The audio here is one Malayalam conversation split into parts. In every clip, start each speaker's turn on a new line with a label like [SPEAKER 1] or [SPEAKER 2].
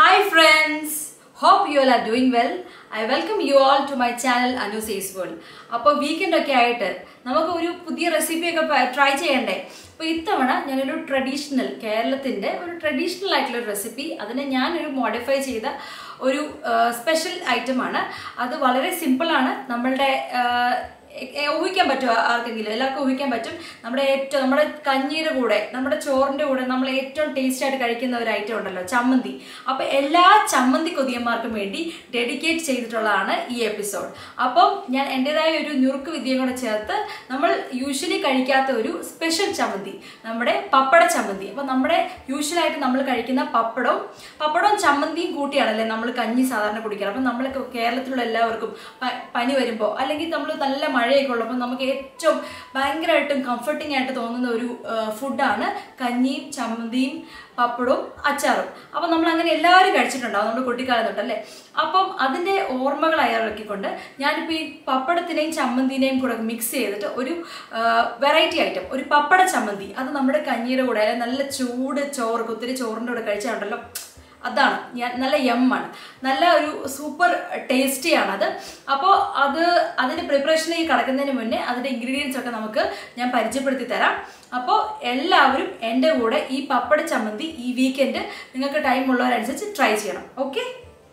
[SPEAKER 1] Hi friends! Hope you all are doing well. I welcome you all to my channel Anu Says World. അപ്പോൾ വീക്കെൻഡ് ഒക്കെ ആയിട്ട് നമുക്ക് ഒരു പുതിയ റെസിപ്പിയൊക്കെ ട്രൈ ചെയ്യണ്ടേ അപ്പോൾ ഇത്തവണ ഞാനൊരു ട്രഡീഷണൽ കേരളത്തിൻ്റെ ഒരു ട്രഡീഷണൽ ആയിട്ടുള്ള ഒരു റെസിപ്പി അതിനെ ഞാനൊരു മോഡിഫൈ ചെയ്ത ഒരു സ്പെഷ്യൽ ഐറ്റമാണ് അത് വളരെ സിമ്പിളാണ് നമ്മളുടെ ആ, എ- എ- ഊഹിക്കാൻ പറ്റുമോ ആർക്കെങ്കിലും എല്ലാവർക്കും ഊഹിക്കാൻ പറ്റും നമ്മുടെ ഏറ്റവും നമ്മുടെ കഞ്ഞിയുടെ കൂടെ നമ്മുടെ ചോറിൻ്റെ കൂടെ നമ്മൾ ഏറ്റവും ടേസ്റ്റ് ആയിട്ട് കഴിക്കുന്ന ഒരു ഐറ്റം ഉണ്ടല്ലോ ചമ്മന്തി അപ്പോൾ എല്ലാ ചമ്മന്തി കൊതിയന്മാർക്കും വേണ്ടി ഡെഡിക്കേറ്റ് ചെയ്തിട്ടുള്ളതാണ് ഈ എപ്പിസോഡ് അപ്പം ഞാൻ എൻ്റെതായ ഒരു ഞുറുക്ക് വിദ്യയും കൂടെ ചേർത്ത് നമ്മൾ യൂഷ്വലി കഴിക്കാത്ത ഒരു സ്പെഷ്യൽ ചമ്മന്തി നമ്മുടെ പപ്പട ചമ്മന്തി അപ്പം നമ്മുടെ യൂഷ്വലായിട്ട് നമ്മൾ കഴിക്കുന്ന പപ്പടവും പപ്പടവും ചമ്മന്തിയും കൂട്ടിയാണല്ലേ നമ്മൾ കഞ്ഞി സാധാരണ കുടിക്കാറ് അപ്പം നമ്മൾ കേരളത്തിലുള്ള എല്ലാവർക്കും പ- പനി വരുമ്പോൾ അല്ലെങ്കിൽ നമ്മൾ നല്ല മഴയൊക്കെ ഉള്ളപ്പോൾ നമുക്ക് ഏറ്റവും ഭയങ്കരമായിട്ടും കംഫർട്ടിംഗ് ആയിട്ട് തോന്നുന്ന ഒരു ഫുഡാണ് കഞ്ഞിയും ചമ്മന്തിയും പപ്പടവും അച്ചാറും അപ്പം നമ്മൾ അങ്ങനെ എല്ലാവരും കഴിച്ചിട്ടുണ്ടാവും നമ്മുടെ കുട്ടിക്കാലം തൊട്ടല്ലേ അപ്പം അതിൻ്റെ ഓർമ്മകൾ അയറക്കിക്കൊണ്ട് ഞാനിപ്പോൾ ഈ പപ്പടത്തിനെയും ചമ്മന്തിനെയും കൂടെ മിക്സ് ചെയ്തിട്ട് ഒരു വെറൈറ്റി ഐറ്റം ഒരു പപ്പട ചമ്മന്തി അത് നമ്മുടെ കഞ്ഞിയുടെ കൂടെ അല്ലെങ്കിൽ നല്ല ചൂട് ചോറ് കുത്തിരി ചോറിൻ്റെ കൂടെ കഴിച്ചാലുണ്ടല്ലോ അതാണ് ഞാൻ നല്ല യമ്മാണ് നല്ല ഒരു സൂപ്പർ ടേസ്റ്റിയാണ് അത് അപ്പോൾ അത് അതിൻ്റെ പ്രിപ്പറേഷനിലേക്ക് കടക്കുന്നതിന് മുന്നേ അതിൻ്റെ ഇൻഗ്രീഡിയൻസ് ഒക്കെ നമുക്ക് ഞാൻ പരിചയപ്പെടുത്തി തരാം അപ്പോൾ എല്ലാവരും എൻ്റെ കൂടെ ഈ പപ്പട ചമ്മന്തി ഈ വീക്കെൻഡ് നിങ്ങൾക്ക് ടൈം ഉള്ളവരനുസരിച്ച് ട്രൈ ചെയ്യണം ഓക്കെ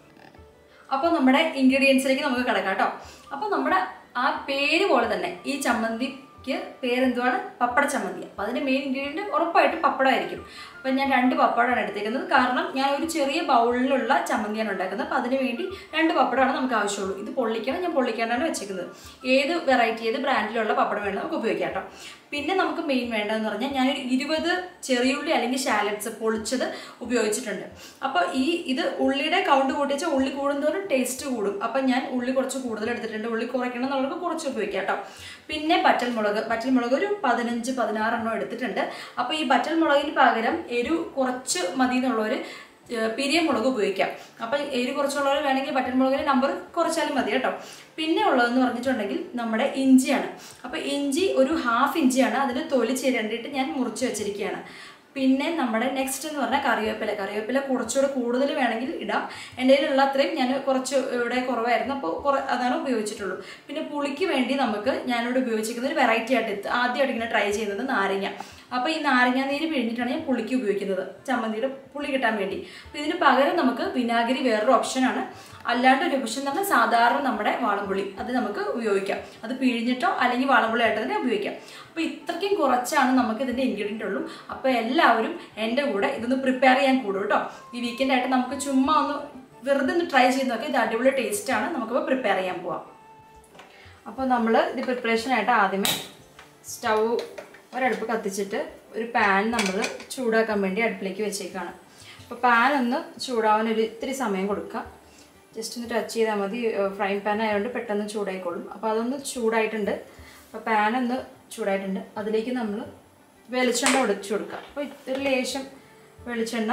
[SPEAKER 1] അപ്പോൾ നമ്മുടെ ഇൻഗ്രീഡിയൻസിലേക്ക് നമുക്ക് കിടക്കാം കേട്ടോ അപ്പോൾ നമ്മുടെ ആ പേര് പോലെ തന്നെ ഈ ചമ്മന്തിക്ക് പേരെന്തുവാണ് പപ്പട ചമ്മന്തി അപ്പോൾ അതിൻ്റെ മെയിൻ ഇൻഗ്രീഡിയൻറ്റ് ഉറപ്പായിട്ടും പപ്പടമായിരിക്കും അപ്പം ഞാൻ രണ്ട് പപ്പടമാണ് എടുത്തേക്കുന്നത് കാരണം ഞാൻ ഒരു ചെറിയ ബൗളിലുള്ള ചമ്മന്തിയാണ് ഉണ്ടാക്കുന്നത് അപ്പോൾ അതിന് വേണ്ടി രണ്ട് പപ്പടമാണ് നമുക്ക് ആവശ്യമുള്ളൂ ഇത് പൊള്ളിക്കണം ഞാൻ പൊള്ളിക്കാനാണ് വെച്ചേക്കുന്നത് ഏത് വെറൈറ്റി ഏത് ബ്രാൻഡിലുള്ള പപ്പടം വേണം നമുക്ക് ഉപയോഗിക്കാം കേട്ടോ പിന്നെ നമുക്ക് മെയിൻ വേണ്ടതെന്ന് പറഞ്ഞാൽ ഞാനൊരു ഇരുപത് ചെറിയുള്ളി അല്ലെങ്കിൽ ഷാലറ്റ്സ് പൊളിച്ചത് ഉപയോഗിച്ചിട്ടുണ്ട് അപ്പോൾ ഈ ഇത് ഉള്ളിയുടെ കൗണ്ട് കൂട്ടിച്ചാൽ ഉള്ളി കൂടുന്നതോറും ടേസ്റ്റ് കൂടും അപ്പം ഞാൻ ഉള്ളി കുറച്ച് കൂടുതൽ എടുത്തിട്ടുണ്ട് ഉള്ളി കുറയ്ക്കണം എന്നുള്ളത് കുറച്ച് ഉപയോഗിക്കാം കേട്ടോ പിന്നെ പറ്റൽമുളക് പറ്റൽമുളക് ഒരു പതിനഞ്ച് പതിനാറെണ്ണം എടുത്തിട്ടുണ്ട് അപ്പോൾ ഈ പറ്റൽമുളകിന് പകരം എരു കുറച്ച് മതി എന്നുള്ളൊരു പിരിയ മുളക് ഉപയോഗിക്കാം അപ്പം എരി കുറച്ചുള്ളവർ വേണമെങ്കിൽ പറ്റൻമുളകിൻ്റെ നമ്പർ കുറച്ചാലും മതി കേട്ടോ പിന്നെ ഉള്ളതെന്ന് പറഞ്ഞിട്ടുണ്ടെങ്കിൽ നമ്മുടെ ഇഞ്ചിയാണ് അപ്പോൾ ഇഞ്ചി ഒരു ഹാഫ് ഇഞ്ചിയാണ് അതിന് തൊലി ചേരേണ്ടിയിട്ട് ഞാൻ മുറിച്ച് വെച്ചിരിക്കുകയാണ് പിന്നെ നമ്മുടെ നെക്സ്റ്റ് എന്ന് പറഞ്ഞാൽ കറിവേപ്പില കറിവേപ്പില കുറച്ചുകൂടെ കൂടുതൽ വേണമെങ്കിൽ ഇടാം എൻ്റെ കയ്യിലുള്ള അത്രയും ഞാൻ കുറച്ച് ഇവിടെ കുറവായിരുന്നു അപ്പോൾ കുറേ അതാണ് ഉപയോഗിച്ചിട്ടുള്ളൂ പിന്നെ പുളിക്ക് വേണ്ടി നമുക്ക് ഞാനിവിടെ ഉപയോഗിച്ചിരിക്കുന്ന ഒരു വെറൈറ്റി ആയിട്ട് ഇത് ആദ്യമായിട്ട് ഇങ്ങനെ ട്രൈ ചെയ്യുന്നത് നാരങ്ങ അപ്പോൾ ഈ നാരങ്ങ നീര് പിഴിഞ്ഞിട്ടാണ് ഞാൻ പുളിക്ക് ഉപയോഗിക്കുന്നത് ചമ്മന്തിയുടെ പുളി കിട്ടാൻ വേണ്ടി അപ്പോൾ ഇതിന് പകരം നമുക്ക് വിനാഗിരി വേറൊരു ഓപ്ഷനാണ് അല്ലാണ്ട് ഒരു ഓപ്ഷൻ നമ്മൾ സാധാരണ നമ്മുടെ വാളംപുളി അത് നമുക്ക് ഉപയോഗിക്കാം അത് പിഴിഞ്ഞിട്ടോ അല്ലെങ്കിൽ വാളംപുളി ആയിട്ട് തന്നെ ഉപയോഗിക്കാം അപ്പോൾ ഇത്രയ്ക്കും കുറച്ചാണ് നമുക്ക് ഇതിൻ്റെ ഇൻഗ്രീഡിയൻ്റ് ഉള്ളൂ അപ്പോൾ എല്ലാവരും എൻ്റെ കൂടെ ഇതൊന്ന് പ്രിപ്പയർ ചെയ്യാൻ കൂടും കേട്ടോ ഈ വീക്കെൻഡ് ആയിട്ട് നമുക്ക് ചുമ്മാ ഒന്ന് വെറുതെ ഒന്ന് ട്രൈ ചെയ്ത് നോക്കി ഇത് അടിപൊളി ടേസ്റ്റാണ് നമുക്കിപ്പോൾ പ്രിപ്പയർ ചെയ്യാൻ പോവാം അപ്പോൾ നമ്മൾ ഇത് പ്രിപ്പറേഷനായിട്ട് ആദ്യമേ സ്റ്റൗ ഒരടുപ്പ് കത്തിച്ചിട്ട് ഒരു പാൻ നമ്മൾ ചൂടാക്കാൻ വേണ്ടി അടുപ്പിലേക്ക് വെച്ചേക്കാണ് അപ്പോൾ പാൻ ഒന്ന് ചൂടാവാൻ ഒരു ഇത്തിരി സമയം കൊടുക്കുക ജസ്റ്റ് ഒന്ന് ടച്ച് ചെയ്താൽ മതി ഫ്രൈ പാൻ ആയതുകൊണ്ട് പെട്ടെന്ന് ചൂടായിക്കോളും അപ്പോൾ അതൊന്ന് ചൂടായിട്ടുണ്ട് അപ്പോൾ പാൻ ഒന്ന് ചൂടായിട്ടുണ്ട് അതിലേക്ക് നമ്മൾ വെളിച്ചെണ്ണ ഒടിച്ചു കൊടുക്കുക അപ്പോൾ ഒരു ലേശം വെളിച്ചെണ്ണ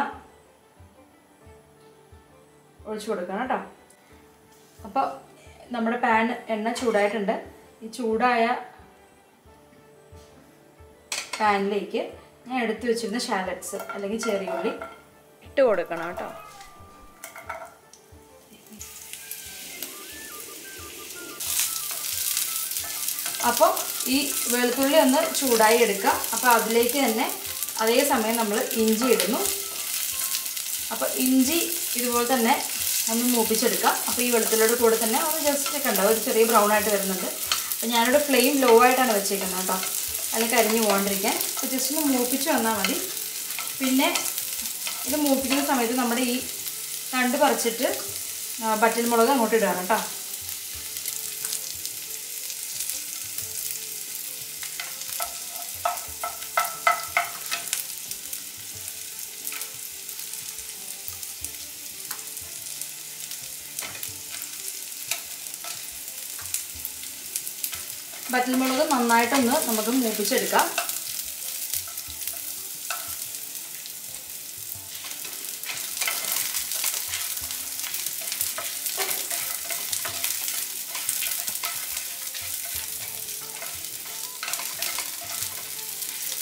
[SPEAKER 1] ഒഴിച്ചു കൊടുക്കണം കേട്ടോ അപ്പോൾ നമ്മുടെ പാൻ എണ്ണ ചൂടായിട്ടുണ്ട് ഈ ചൂടായ പാനിലേക്ക് ഞാൻ എടുത്തു വെച്ചിരുന്ന ഷാലറ്റ്സ് അല്ലെങ്കിൽ ചെറിയ ഉള്ളി ഇട്ട് കൊടുക്കണം കേട്ടോ അപ്പോൾ ഈ വെളുത്തുള്ളി ഒന്ന് ചൂടായി എടുക്കുക അപ്പോൾ അതിലേക്ക് തന്നെ അതേ സമയം നമ്മൾ ഇഞ്ചി ഇടുന്നു അപ്പോൾ ഇഞ്ചി ഇതുപോലെ തന്നെ ഒന്ന് മൂപ്പിച്ചെടുക്കാം അപ്പോൾ ഈ വെളുത്തുള്ളിയുടെ കൂടെ തന്നെ ഒന്ന് ജസ്റ്റ് കണ്ടോ ഒരു ചെറിയ ബ്രൗൺ ആയിട്ട് വരുന്നുണ്ട് അപ്പോൾ ഞാനിവിടെ ഫ്ലെയിം ലോ ആയിട്ടാണ് വെച്ചേക്കുന്നത് കേട്ടോ അല്ലെങ്കിൽ കരിഞ്ഞു പോകാണ്ടിരിക്കാൻ അപ്പോൾ ജസ്റ്റ് ഒന്ന് മൂപ്പിച്ച് വന്നാൽ മതി പിന്നെ ഇത് മൂപ്പിക്കുന്ന സമയത്ത് നമ്മുടെ ഈ തണ്ട് പറിച്ചിട്ട് ബട്ടൻ മുളക് അങ്ങോട്ട് ഇടുകയാണ് കേട്ടോ വറ്റൽമുളക് നന്നായിട്ടൊന്ന് നമുക്ക് മൂപ്പിച്ചെടുക്കാം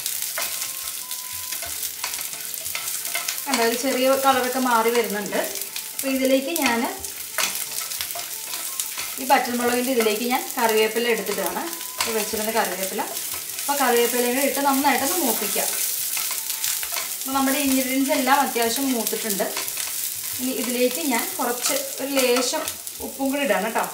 [SPEAKER 1] കണ്ടോ ഒരു ചെറിയ കളറൊക്കെ മാറി വരുന്നുണ്ട് അപ്പോൾ ഇതിലേക്ക് ഞാൻ ഈ പച്ചമുളകിൻ്റെ ഇതിലേക്ക് ഞാൻ കറിവേപ്പില എടുത്തിട്ടാണ് ഇപ്പോൾ വെച്ചിരുന്ന കറിവേപ്പില അപ്പോൾ കറിവേപ്പിലയും കൂടെ ഇട്ട് നന്നായിട്ടൊന്ന് മൂപ്പിക്കാം അപ്പോൾ നമ്മുടെ ഇൻഗ്രീഡിയൻസ് എല്ലാം അത്യാവശ്യം മൂത്തിട്ടുണ്ട് ഇനി ഇതിലേക്ക് ഞാൻ കുറച്ച് ഒരു ലേശം ഉപ്പും കൂടി ഇടാണ് കേട്ടോ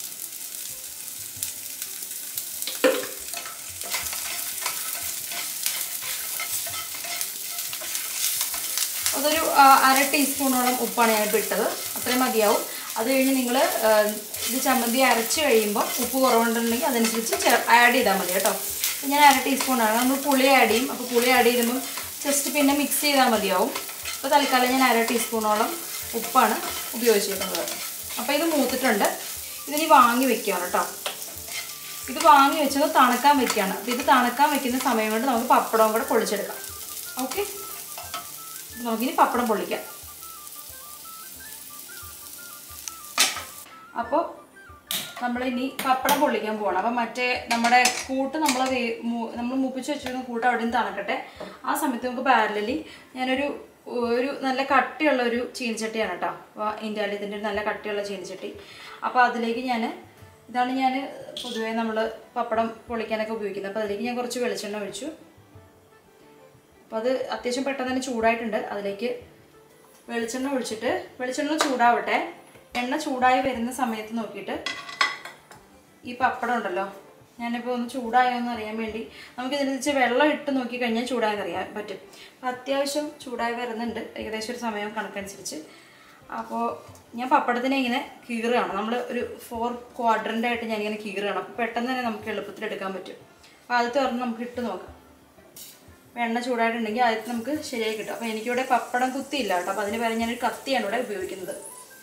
[SPEAKER 1] അതൊരു ആ, അര ടീസ്പൂണോളം ഉപ്പാണ് ഞാനിപ്പോൾ ഇട്ടത് അത്രയും മതിയാവും അത് കഴിഞ്ഞ് നിങ്ങൾ ഇത് ചമ്മന്തി അരച്ച് കഴിയുമ്പോൾ ഉപ്പ് കുറവുണ്ടെന്നുണ്ടെങ്കിൽ അതനുസരിച്ച് ആഡ് ചെയ്താൽ മതി കേട്ടോ അപ്പോൾ ഞാൻ അര ടീസ്പൂണാണ് നമ്മൾ പുളി ആഡ് ചെയ്യും അപ്പോൾ പുളി ആഡ് ചെയ്യുമ്പം ജസ്റ്റ് പിന്നെ മിക്സ് ചെയ്താൽ മതിയാവും അപ്പോൾ തൽക്കാലം ഞാൻ അര ടീസ്പൂണോളം ഉപ്പാണ് ഉപയോഗിച്ചിരിക്കുന്നത് അപ്പോൾ ഇത് മൂത്തിട്ടുണ്ട് ഇതിനി വാങ്ങി വെക്കുകയാണ് കേട്ടോ ഇത് വാങ്ങി വെച്ചത് തണുക്കാൻ വെക്കുകയാണ് അപ്പോൾ ഇത് തണുക്കാൻ വെക്കുന്ന സമയം കൊണ്ട് നമുക്ക് പപ്പടവും കൂടെ പൊളിച്ചെടുക്കാം ഓക്കെ നമുക്കിനി പപ്പടം പൊള്ളിക്കാം അപ്പോൾ നമ്മളിനി പപ്പടം പൊള്ളിക്കാൻ പോകണം അപ്പം മറ്റേ നമ്മുടെ കൂട്ട് നമ്മൾ നമ്മൾ മുപ്പിച്ച് വെച്ചിരുന്ന കൂട്ട് അവിടെ നിന്ന് തണുക്കട്ടെ ആ സമയത്ത് നമുക്ക് പാരലി ഞാനൊരു ഒരു നല്ല കട്ടിയുള്ള ഒരു ചീനിച്ചട്ടിയാണ് കേട്ടോ അപ്പോൾ ഇന്ത്യയിൽ ഇതിൻ്റെ ഒരു നല്ല കട്ടിയുള്ള ചീനിച്ചട്ടി അപ്പോൾ അതിലേക്ക് ഞാൻ ഇതാണ് ഞാൻ പൊതുവേ നമ്മൾ പപ്പടം പൊള്ളിക്കാനൊക്കെ ഉപയോഗിക്കുന്നത് അപ്പോൾ അതിലേക്ക് ഞാൻ കുറച്ച് വെളിച്ചെണ്ണ ഒഴിച്ചു അപ്പോൾ അത് അത്യാവശ്യം പെട്ടെന്ന് തന്നെ ചൂടായിട്ടുണ്ട് അതിലേക്ക് വെളിച്ചെണ്ണ ഒഴിച്ചിട്ട് വെളിച്ചെണ്ണ ചൂടാവട്ടെ എണ്ണ ചൂടായി വരുന്ന സമയത്ത് നോക്കിയിട്ട് ഈ പപ്പടം ഉണ്ടല്ലോ ഞാനിപ്പോൾ ഒന്ന് ചൂടായോ എന്ന് അറിയാൻ വേണ്ടി നമുക്ക് ഇതിനനുസരിച്ച് വെള്ളം ഇട്ട് നോക്കി കഴിഞ്ഞാൽ ചൂടായെന്ന് അറിയാൻ പറ്റും അപ്പോൾ അത്യാവശ്യം ചൂടായി വരുന്നുണ്ട് ഏകദേശം ഒരു സമയം കണക്കനുസരിച്ച് അപ്പോൾ ഞാൻ പപ്പടത്തിനെ ഇങ്ങനെ കീറുകയാണ് നമ്മൾ ഒരു ഫോർ ക്വാഡ്രൻ്റ് ആയിട്ട് ഞാനിങ്ങനെ കീറുകയാണ് അപ്പോൾ പെട്ടെന്ന് തന്നെ നമുക്ക് എളുപ്പത്തിൽ എടുക്കാൻ പറ്റും അപ്പോൾ ആദ്യത്തെ ഒരെണ്ണം നമുക്ക് ഇട്ട് നോക്കാം എണ്ണ ചൂടായിട്ടുണ്ടെങ്കിൽ ആദ്യത്തെ നമുക്ക് ശരിയായി കിട്ടും അപ്പോൾ എനിക്കിവിടെ പപ്പടം കുത്തിയില്ല കേട്ടോ അപ്പോൾ അതിന് പകരം ഞാനൊരു കത്തിയാണ് ഇവിടെ ഉപയോഗിക്കുന്നത്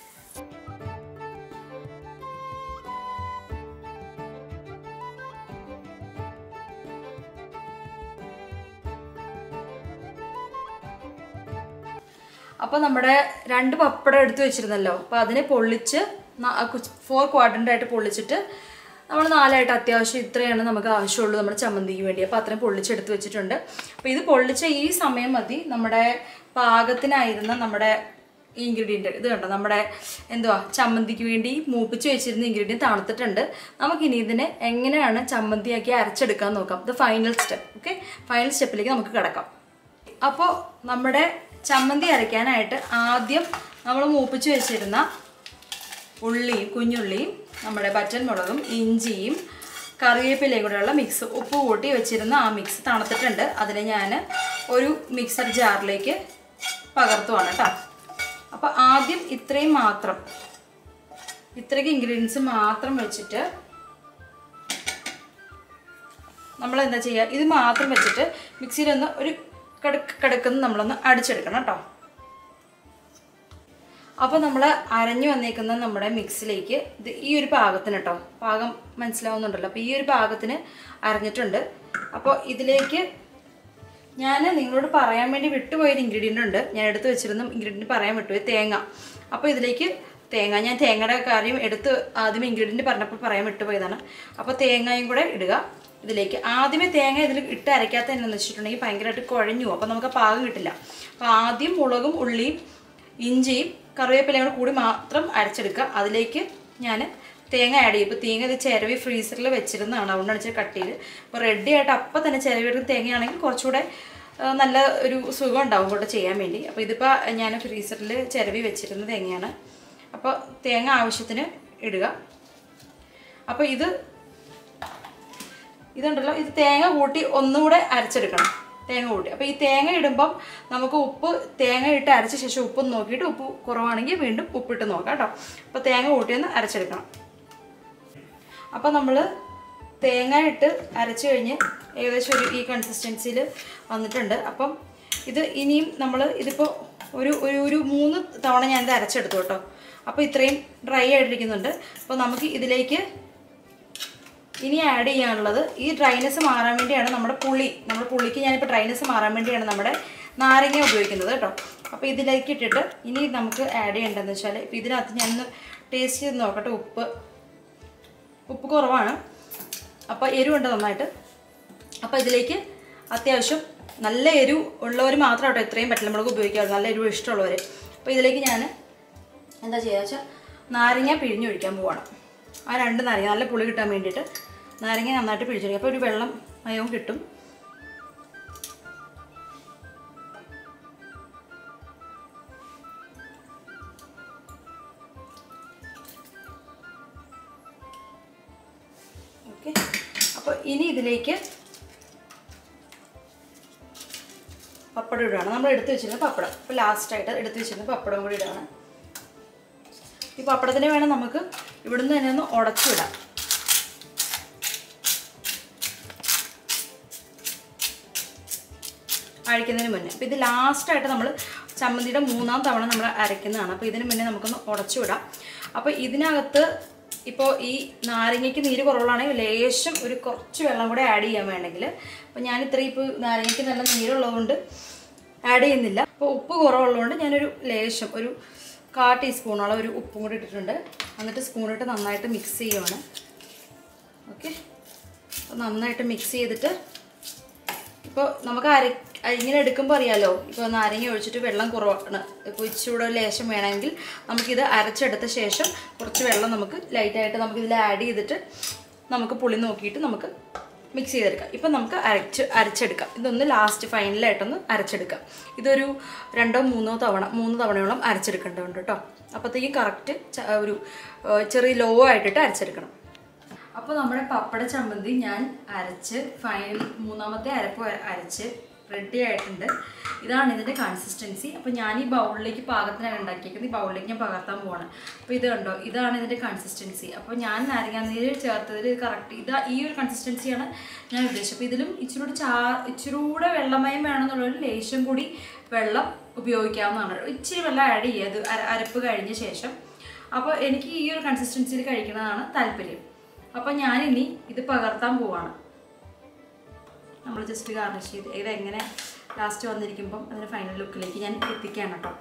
[SPEAKER 1] അപ്പോൾ നമ്മുടെ രണ്ട് പപ്പടം എടുത്തു വെച്ചിരുന്നല്ലോ അപ്പോൾ അതിനെ പൊള്ളിച്ച് ഫോർ ക്വാഡ്രൻ്റ് ആയിട്ട് പൊള്ളിച്ചിട്ട് നമ്മൾ നാലായിട്ട് അത്യാവശ്യം ഇത്രയാണ് നമുക്ക് ആവശ്യമുള്ളൂ നമ്മുടെ ചമ്മന്തിക്ക് വേണ്ടി അപ്പോൾ അത്രയും പൊള്ളിച്ചെടുത്ത് വെച്ചിട്ടുണ്ട് അപ്പോൾ ഇത് പൊള്ളിച്ച ഈ സമയം മതി നമ്മുടെ പാകത്തിനായിരുന്ന നമ്മുടെ ഇൻഗ്രീഡിയൻറ്റ് ഇത് കണ്ടോ നമ്മുടെ എന്തുവാ ചമ്മന്തിക്ക് വേണ്ടി മൂപ്പിച്ച് വെച്ചിരുന്ന ഇൻഗ്രീഡിയൻറ്റ് തണുത്തിട്ടുണ്ട് നമുക്കിനി ഇതിനെ എങ്ങനെയാണ് ചമ്മന്തിയാക്കി അരച്ചെടുക്കാൻ നോക്കാം ഇത് ഫൈനൽ സ്റ്റെപ്പ് ഓക്കെ ഫൈനൽ സ്റ്റെപ്പിലേക്ക് നമുക്ക് കിടക്കാം അപ്പോൾ നമ്മുടെ ചമ്മന്തി അരയ്ക്കാനായിട്ട് ആദ്യം നമ്മൾ മൂപ്പിച്ച് വെച്ചിരുന്ന ഉള്ളിയും കുഞ്ഞുള്ളിയും നമ്മുടെ ബറ്റൻ മുളകും ഇഞ്ചിയും കറിവേപ്പിലയും കൂടെയുള്ള മിക്സ് ഉപ്പ് കൂട്ടി വെച്ചിരുന്ന ആ മിക്സ് തണുത്തിട്ടുണ്ട് അതിനെ ഞാൻ ഒരു മിക്സർ ജാറിലേക്ക് പകർത്തുവാണ് കേട്ടോ അപ്പോൾ ആദ്യം ഇത്രയും മാത്രം ഇത്രയ്ക്ക് ഇൻഗ്രീഡിയൻസ് മാത്രം വെച്ചിട്ട് നമ്മൾ എന്താ ചെയ്യുക ഇത് മാത്രം വെച്ചിട്ട് മിക്സിയിലൊന്ന് ഒരു കിടക്ക് കിടക്കുന്ന നമ്മളൊന്ന് അടിച്ചെടുക്കണം കേട്ടോ അപ്പോൾ നമ്മൾ അരഞ്ഞു വന്നേക്കുന്ന നമ്മുടെ മിക്സിലേക്ക് ഇത് ഈ ഒരു പാകത്തിന് കേട്ടോ പാകം മനസ്സിലാവുന്നുണ്ടല്ലോ അപ്പോൾ ഈ ഒരു പാകത്തിന് അരഞ്ഞിട്ടുണ്ട് അപ്പോൾ ഇതിലേക്ക് ഞാൻ നിങ്ങളോട് പറയാൻ വേണ്ടി വിട്ടുപോയൊരു ഇൻഗ്രീഡിയൻ്റ് ഉണ്ട് ഞാൻ എടുത്ത് വെച്ചിരുന്ന ഇൻഗ്രീഡിയൻറ്റ് പറയാൻ വിട്ടുപോയി തേങ്ങ അപ്പോൾ ഇതിലേക്ക് തേങ്ങ ഞാൻ തേങ്ങയുടെ കാര്യം എടുത്ത് ആദ്യം ഇൻഗ്രീഡിയൻറ്റ് പറഞ്ഞപ്പോൾ പറയാൻ വിട്ടുപോയതാണ് അപ്പോൾ തേങ്ങയും കൂടെ ഇടുക ഇതിലേക്ക് ആദ്യമേ തേങ്ങ ഇതിൽ ഇട്ട് അരയ്ക്കാത്ത എന്നു വെച്ചിട്ടുണ്ടെങ്കിൽ ഭയങ്കരമായിട്ട് കുഴഞ്ഞു പോകും അപ്പോൾ നമുക്ക് ആ പാകം കിട്ടില്ല അപ്പോൾ ആദ്യം മുളകും ഉള്ളിയും ഇഞ്ചിയും കറിവേപ്പിലയും കൂടെ കൂടി മാത്രം അരച്ചെടുക്കുക അതിലേക്ക് ഞാൻ തേങ്ങ ആഡ് ചെയ്യും ഇപ്പോൾ തേങ്ങ ഇത് ചിരവി ഫ്രീസറിൽ വെച്ചിരുന്നതാണ് അതുകൊണ്ടാണ് ഇച്ചിരി കട്ട് ചെയ്ത് അപ്പോൾ റെഡി ആയിട്ട് അപ്പം തന്നെ ചിരവി എടുക്കുന്ന തേങ്ങയാണെങ്കിൽ കുറച്ചുകൂടെ ആ, നല്ല ഒരു സുഖം ഉണ്ടാവും കൂടെ ചെയ്യാൻ വേണ്ടി അപ്പോൾ ഇതിപ്പോൾ ഞാൻ ഫ്രീസറിൽ ചിരവി വെച്ചിരുന്ന തേങ്ങയാണ് അപ്പോൾ തേങ്ങ ആവശ്യത്തിന് ഇടുക അപ്പോൾ ഇത് ഇതുണ്ടല്ലോ ഇത് തേങ്ങ കൂട്ടി ഒന്നുകൂടെ അരച്ചെടുക്കണം തേങ്ങ കൂട്ടി അപ്പോൾ ഈ തേങ്ങ ഇടുമ്പം നമുക്ക് ഉപ്പ് തേങ്ങ ഇട്ട് അരച്ച ശേഷം ഉപ്പ് നോക്കിയിട്ട് ഉപ്പ് കുറവാണെങ്കിൽ വീണ്ടും ഉപ്പിട്ട് നോക്കാം കേട്ടോ അപ്പോൾ തേങ്ങ കൂട്ടി ഒന്ന് അരച്ചെടുക്കണം അപ്പോൾ നമ്മൾ തേങ്ങ ഇട്ട് അരച്ച് കഴിഞ്ഞ് ഏകദേശം ഒരു ഈ കൺസിസ്റ്റൻസിയിൽ വന്നിട്ടുണ്ട് അപ്പം ഇത് ഇനിയും നമ്മൾ ഇതിപ്പോൾ ഒരു ഒരു ഒരു മൂന്ന് തവണ ഞാനിത് അരച്ചെടുത്തു കേട്ടോ അപ്പോൾ ഇത്രയും ഡ്രൈ ആയിട്ടിരിക്കുന്നുണ്ട് അപ്പോൾ നമുക്ക് ഇതിലേക്ക് ഇനി ആഡ് ചെയ്യാനുള്ളത് ഈ ഡ്രൈനെസ് മാറാൻ വേണ്ടിയാണ് നമ്മുടെ പുളി നമ്മുടെ പുളിക്ക് ഞാനിപ്പോൾ ഡ്രൈനെസ് മാറാൻ വേണ്ടിയാണ് നമ്മുടെ നാരങ്ങ ഉപയോഗിക്കുന്നത് കേട്ടോ അപ്പോൾ ഇതിലേക്ക് ഇട്ടിട്ട് ഇനി നമുക്ക് ആഡ് ചെയ്യേണ്ടതെന്ന് വെച്ചാൽ ഇപ്പോൾ ഇതിനകത്ത് ഞാനൊന്ന് ടേസ്റ്റ് ചെയ്ത് നോക്കട്ടെ ഉപ്പ് ഉപ്പ് കുറവാണ് അപ്പോൾ എരിവുണ്ട് നന്നായിട്ട് അപ്പോൾ ഇതിലേക്ക് അത്യാവശ്യം നല്ല എരിവ് ഉള്ളവർ മാത്രം കേട്ടോ ഇത്രയും പറ്റില്ല മുളക് ഉപയോഗിക്കാറുള്ളൂ നല്ല എരിവ് ഇഷ്ടമുള്ളവർ അപ്പോൾ ഇതിലേക്ക് ഞാൻ എന്താ ചെയ്യുക വെച്ചാൽ നാരങ്ങ പിഴിഞ്ഞൊഴിക്കാൻ പോവാണ് ആ രണ്ട് നാരങ്ങ നല്ല പുളി കിട്ടാൻ വേണ്ടിയിട്ട് നാരങ്ങ നന്നായിട്ട് പിഴിച്ചൊഴിക്കുക അപ്പോൾ ഒരു വെള്ളം മയവും കിട്ടും ഓക്കെ അപ്പോൾ ഇനി ഇതിലേക്ക് പപ്പടം ഇടുകയാണ് നമ്മൾ എടുത്ത് വെച്ചിരുന്ന പപ്പടം ഇപ്പോൾ ലാസ്റ്റായിട്ട് എടുത്ത് വെച്ചിരുന്ന പപ്പടം കൂടി ഇടുകയാണ് ഈ പപ്പടത്തിന് വേണം നമുക്ക് ഇവിടുന്ന് തന്നെ ഒന്ന് ഉടച്ചിടാം അഴിക്കുന്നതിന് മുന്നേ അപ്പോൾ ഇത് ലാസ്റ്റായിട്ട് നമ്മൾ ചമ്മന്തിയുടെ മൂന്നാം തവണ നമ്മൾ അരയ്ക്കുന്നതാണ് അപ്പോൾ ഇതിന് മുന്നേ നമുക്കൊന്ന് ഉടച്ചു വിടാം അപ്പോൾ ഇതിനകത്ത് ഇപ്പോൾ ഈ നാരങ്ങയ്ക്ക് നീര് കുറവുള്ളതാണെങ്കിൽ ലേശം ഒരു കുറച്ച് വെള്ളം കൂടെ ആഡ് ചെയ്യാൻ വേണമെങ്കിൽ അപ്പോൾ ഞാൻ ഇത്രയും ഇപ്പോൾ നാരങ്ങയ്ക്ക് നല്ല നീരുള്ളതുകൊണ്ട് ആഡ് ചെയ്യുന്നില്ല അപ്പോൾ ഉപ്പ് കുറവുള്ളതുകൊണ്ട് ഞാനൊരു ലേശം ഒരു കാ ടീസ്പൂണോളം ഒരു ഉപ്പും കൂടി ഇട്ടിട്ടുണ്ട് എന്നിട്ട് സ്പൂണിട്ട് നന്നായിട്ട് മിക്സ് ചെയ്യുവാണ് ഓക്കെ അപ്പോൾ നന്നായിട്ട് മിക്സ് ചെയ്തിട്ട് ഇപ്പോൾ നമുക്ക് അര ഇങ്ങനെ എടുക്കുമ്പോൾ അറിയാലോ ഇപ്പോൾ നാരങ്ങ ഒഴിച്ചിട്ട് വെള്ളം കുറവാണ് ഇപ്പോൾ ഇച്ചിരൂടെ ഒരു ലേശം വേണമെങ്കിൽ നമുക്കിത് അരച്ചെടുത്ത ശേഷം കുറച്ച് വെള്ളം നമുക്ക് ലൈറ്റായിട്ട് നമുക്കിതിൽ ആഡ് ചെയ്തിട്ട് നമുക്ക് പുളി നോക്കിയിട്ട് നമുക്ക് മിക്സ് ചെയ്തെടുക്കാം ഇപ്പം നമുക്ക് അരച്ച് അരച്ചെടുക്കാം ഇതൊന്ന് ലാസ്റ്റ് ഫൈനലായിട്ടൊന്ന് അരച്ചെടുക്കാം ഇതൊരു രണ്ടോ മൂന്നോ തവണ മൂന്ന് തവണയോളം അരച്ചെടുക്കേണ്ടതുണ്ട് കേട്ടോ അപ്പോഴത്തേക്കും കറക്റ്റ് ഒരു ഏഹ്, ചെറിയ ലോ ആയിട്ടിട്ട് അരച്ചെടുക്കണം അപ്പോൾ നമ്മുടെ പപ്പട ചമ്മന്തി ഞാൻ അരച്ച് ഫൈനൽ മൂന്നാമത്തെ അരപ്പ് അരച്ച് റെഡി ആയിട്ടുണ്ട് ഇതാണ് ഇതിൻ്റെ കൺസിസ്റ്റൻസി അപ്പോൾ ഞാൻ ഈ ബൗളിലേക്ക് പാകത്തിനാണ് ഉണ്ടാക്കിയേക്കുന്നത് ഈ ബൗളിലേക്ക് ഞാൻ പകർത്താൻ പോവാണ് അപ്പോൾ ഇത് കണ്ടോ ഇതാണ് ഇതിൻ്റെ കൺസിസ്റ്റൻസി അപ്പോൾ ഞാൻ നാരങ്ങാനീര് ചേർത്തതിൽ കറക്റ്റ് ഇതാ ഈ ഒരു കൺസിസ്റ്റൻസിയാണ് ഞാൻ ഉദ്ദേശിച്ചത് അപ്പോൾ ഇതിലും ഇച്ചിരൂടെ ചാ ഇച്ചിരൂടെ വെള്ളമയം വേണമെന്നുള്ളൊരു ലേശം കൂടി വെള്ളം ഉപയോഗിക്കാവുന്നതാണ് ഇച്ചിരി വെള്ളം ആഡ് ചെയ്യുക ഇത് അര അരപ്പ് കഴിഞ്ഞ ശേഷം അപ്പോൾ എനിക്ക് ഈ ഒരു കൺസിസ്റ്റൻസിയിൽ കഴിക്കുന്നതാണ് താല്പര്യം അപ്പോൾ ഞാനിനി ഇത് പകർത്താൻ പോവാണ് നമ്മൾ ജസ്റ്റ് ഗാർണിഷ് ചെയ്ത് ഇതെങ്ങനെ ലാസ്റ്റ് വന്നിരിക്കുമ്പം അതിൻ്റെ ഫൈനൽ ലുക്കിലേക്ക് ഞാൻ എത്തിക്കുകയാണ് കേട്ടോ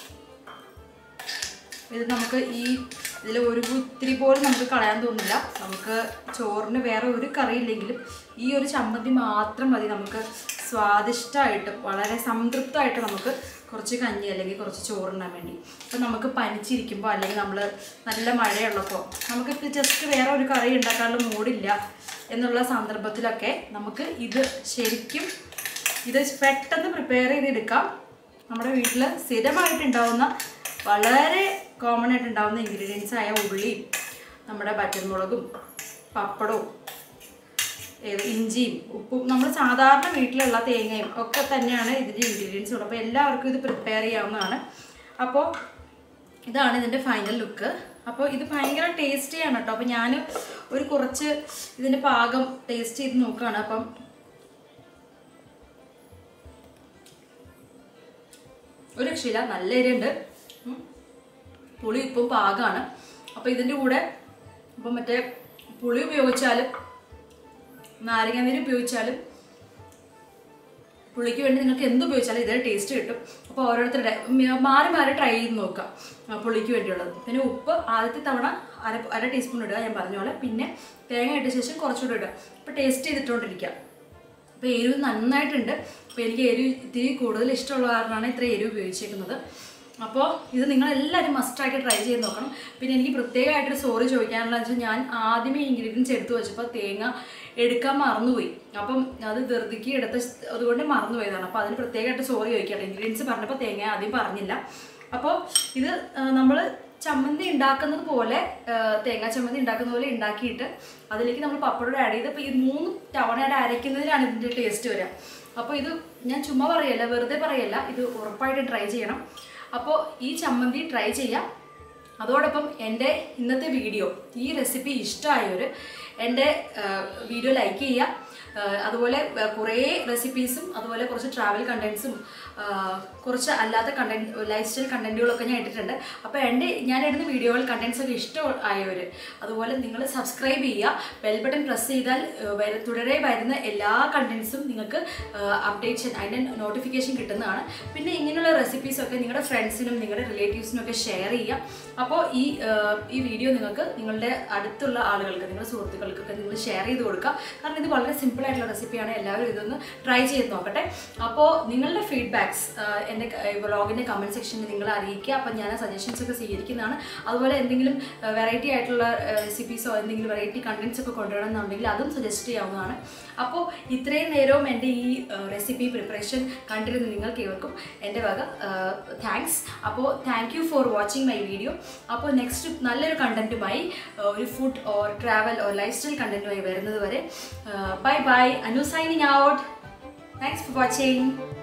[SPEAKER 1] ഇത് നമുക്ക് ഈ ഇതിൽ ഒരു ഇത്തിരി പോലും നമുക്ക് കളയാൻ തോന്നില്ല നമുക്ക് ചോറിന് വേറെ ഒരു കറി ഇല്ലെങ്കിലും ഈ ഒരു ചമ്മന്തി മാത്രം മതി നമുക്ക് സ്വാദിഷ്ടമായിട്ട് വളരെ സംതൃപ്തമായിട്ട് നമുക്ക് കുറച്ച് കഞ്ഞി അല്ലെങ്കിൽ കുറച്ച് ചോറുണ്ണാൻ വേണ്ടി ഇപ്പം നമുക്ക് പനിച്ചിരിക്കുമ്പോൾ അല്ലെങ്കിൽ നമ്മൾ നല്ല മഴയുള്ളപ്പോൾ നമുക്കിപ്പോൾ ജസ്റ്റ് വേറെ ഒരു കറി ഉണ്ടാക്കാനുള്ള മൂടില്ല എന്നുള്ള സന്ദർഭത്തിലൊക്കെ നമുക്ക് ഇത് ശരിക്കും ഇത് പെട്ടെന്ന് പ്രിപ്പയർ ചെയ്തെടുക്കാം നമ്മുടെ വീട്ടിൽ സ്ഥിരമായിട്ട് ഉണ്ടാവുന്ന വളരെ കോമൺ ആയിട്ട് ഉണ്ടാവുന്ന ഇൻഗ്രീഡിയൻസ് ആയ ഉള്ളിയും നമ്മുടെ പച്ചമുളകും പപ്പടവും ഏത് ഇഞ്ചിയും ഉപ്പും നമ്മൾ സാധാരണ വീട്ടിലുള്ള തേങ്ങയും ഒക്കെ തന്നെയാണ് ഇതിൻ്റെ ഇൻഗ്രീഡിയൻസ് ഉള്ളത് അപ്പോൾ എല്ലാവർക്കും ഇത് പ്രിപ്പയർ ചെയ്യാവുന്നതാണ് അപ്പോൾ ഇതാണ് ഇതിൻ്റെ ഫൈനൽ ലുക്ക് അപ്പോൾ ഇത് ഭയങ്കര ടേസ്റ്റിയാണ് കേട്ടോ അപ്പോൾ ഞാൻ ഒരു കുറച്ച് ഇതിൻ്റെ പാകം ടേസ്റ്റ് ചെയ്ത് നോക്കുകയാണ് അപ്പം ഒരു രക്ഷയില്ല നല്ല എരിയുണ്ട് ഉം. പുളി ഇപ്പം പാകമാണ് അപ്പോൾ ഇതിൻ്റെ കൂടെ ഇപ്പം മറ്റേ പുളി ഉപയോഗിച്ചാലും നാരങ്ങ നീര് ഉപയോഗിച്ചാലും പുളിക്ക് വേണ്ടി നിങ്ങൾക്ക് എന്ത് ഉപയോഗിച്ചാലും ഇതേ ടേസ്റ്റ് കിട്ടും അപ്പോൾ ഓരോരുത്തരുടെ മ- മാറി മാറി ട്രൈ ചെയ്ത് നോക്കാം ആ, പുളിക്ക് വേണ്ടിയുള്ളത് പിന്നെ ഉപ്പ് ആദ്യത്തെ തവണ അര അര ടീസ്പൂൺ ഇടുക ഞാൻ പറഞ്ഞ പോലെ പിന്നെ തേങ്ങ ഇട്ട ശേഷം കുറച്ചുകൂടി ഇടുക അപ്പോൾ ടേസ്റ്റ് ചെയ്തിട്ടുകൊണ്ടിരിക്കുക അപ്പോൾ എരിവ് നന്നായിട്ടുണ്ട് അപ്പോൾ എനിക്ക് എരിവ് ഇത്തിരി കൂടുതൽ ഇഷ്ടമുള്ള കാരണമാണ് ഇത്ര എരിവ് ഉപയോഗിച്ചേക്കുന്നത് അപ്പോൾ ഇത് നിങ്ങളെല്ലാവരും മസ്റ്റായിട്ട് ട്രൈ ചെയ്ത് നോക്കണം പിന്നെ എനിക്ക് പ്രത്യേകമായിട്ടൊരു സോറി ചോദിക്കാനുള്ള വെച്ചാൽ ഞാൻ ആദ്യമേ ഇൻഗ്രീഡിയൻസ് എടുത്തു വെച്ചപ്പോൾ തേങ്ങ എടുക്കാൻ മറന്നുപോയി അപ്പം അത് ധൃതിക്ക് എടുത്ത സ്- അതുകൊണ്ട് മറന്നുപോയതാണ് അപ്പോൾ അതിന് പ്രത്യേകമായിട്ട് സോറി ചോദിക്കട്ടെ ഇൻഗ്രീഡിയൻസ് പറഞ്ഞപ്പോൾ തേങ്ങ ആദ്യം പറഞ്ഞില്ല അപ്പോൾ ഇത് നമ്മൾ ചമ്മന്തി ഉണ്ടാക്കുന്നത് പോലെ ആ, തേങ്ങാ ചമ്മന്തി ഉണ്ടാക്കുന്ന പോലെ ഉണ്ടാക്കിയിട്ട് അതിലേക്ക് നമ്മൾ പപ്പടം ആഡ് ചെയ്ത് അപ്പോൾ ഈ മൂന്ന് തവണയായിട്ട് അരയ്ക്കുന്നതിലാണ് ഇതിൻ്റെ ടേസ്റ്റ് വരിക അപ്പോൾ ഇത് ഞാൻ ചുമ്മാ പറയല്ല വെറുതെ പറയല്ല ഇത് ഉറപ്പായിട്ട് ട്രൈ ചെയ്യണം അപ്പോൾ ഈ ചമ്മന്തി ട്രൈ ചെയ്യാം അതോടൊപ്പം എൻ്റെ ഇന്നത്തെ വീഡിയോ ഈ റെസിപ്പി ഇഷ്ടമായവർ എൻ്റെ വീഡിയോ ലൈക്ക് ചെയ്യുക ആ, അതുപോലെ ആ, കുറേ റെസിപ്പീസും അതുപോലെ കുറച്ച് ട്രാവൽ കണ്ടൻസും കുറച്ച് അല്ലാത്ത കണ്ടന്റ് ലൈഫ് സ്റ്റൈൽ കണ്ടന്റുകളൊക്കെ ഞാൻ ഇട്ടിട്ടുണ്ട് അപ്പോൾ എൻ്റെ ഞാൻ ഇടുന്ന വീഡിയോകൾ കണ്ടന്റ്സ് ഒക്കെ ഇഷ്ടമായവർ അതുപോലെ നിങ്ങൾ സബ്സ്ക്രൈബ് ചെയ്യുക ബെൽ ബട്ടൺ പ്രസ് ചെയ്താൽ ആ, വര- തുടരെ വരുന്ന എല്ലാ കണ്ടന്റ്സും നിങ്ങൾക്ക് അപ്ഡേഷൻ അതിൻ്റെ നോട്ടിഫിക്കേഷൻ കിട്ടുന്നതാണ് പിന്നെ ഇങ്ങനെയുള്ള റെസിപ്പീസൊക്കെ നിങ്ങളുടെ ഫ്രണ്ട്സിനും നിങ്ങളുടെ റിലേറ്റീവ്സിനും ഒക്കെ ഷെയർ ചെയ്യുക അപ്പോൾ ഈ ആ, ഈ വീഡിയോ നിങ്ങൾക്ക് നിങ്ങളുടെ അടുത്തുള്ള ആളുകൾക്ക് നിങ്ങളുടെ സുഹൃത്തുക്കൾക്കൊക്കെ നിങ്ങൾ ഷെയർ ചെയ്ത് കൊടുക്കുക കാരണം ഇത് വളരെ സിമ്പിൾ സിമ്പിൾ ആയിട്ടുള്ള റെസിപ്പിയാണ് എല്ലാവരും ഇതൊന്ന് ട്രൈ ചെയ്ത് നോക്കട്ടെ അപ്പോൾ നിങ്ങളുടെ ഫീഡ്ബാക്സ് എൻ്റെ വ്ളോഗിൻ്റെ കമൻറ്റ് സെക്ഷനിൽ നിങ്ങൾ അറിയിക്കുക അപ്പോൾ ഞാൻ സജഷൻസ് ഒക്കെ സ്വീകരിക്കുന്നതാണ് അതുപോലെ എന്തെങ്കിലും വെറൈറ്റി ആയിട്ടുള്ള റെസിപ്പീസോ എന്തെങ്കിലും വെറൈറ്റി കണ്ടൻസ് ഒക്കെ കൊണ്ടുവരണമെന്നുണ്ടെങ്കിൽ അതും സജസ്റ്റ് ചെയ്യാവുന്നതാണ് അപ്പോൾ ഇത്രയും നേരവും എൻ്റെ ഈ റെസിപ്പി പ്രിപ്പറേഷൻ കണ്ടിരുന്ന നിങ്ങൾക്ക് ഏവർക്കും എൻ്റെ വക താങ്ക്സ് അപ്പോൾ thank you for watching my video അപ്പോൾ നെക്സ്റ്റ് നല്ലൊരു കണ്ടൻറ്റുമായി ഒരു food or travel or lifestyle കണ്ടൻറ്റുമായി വരുന്നത് വരെ bye bye Anu signing out thanks for watching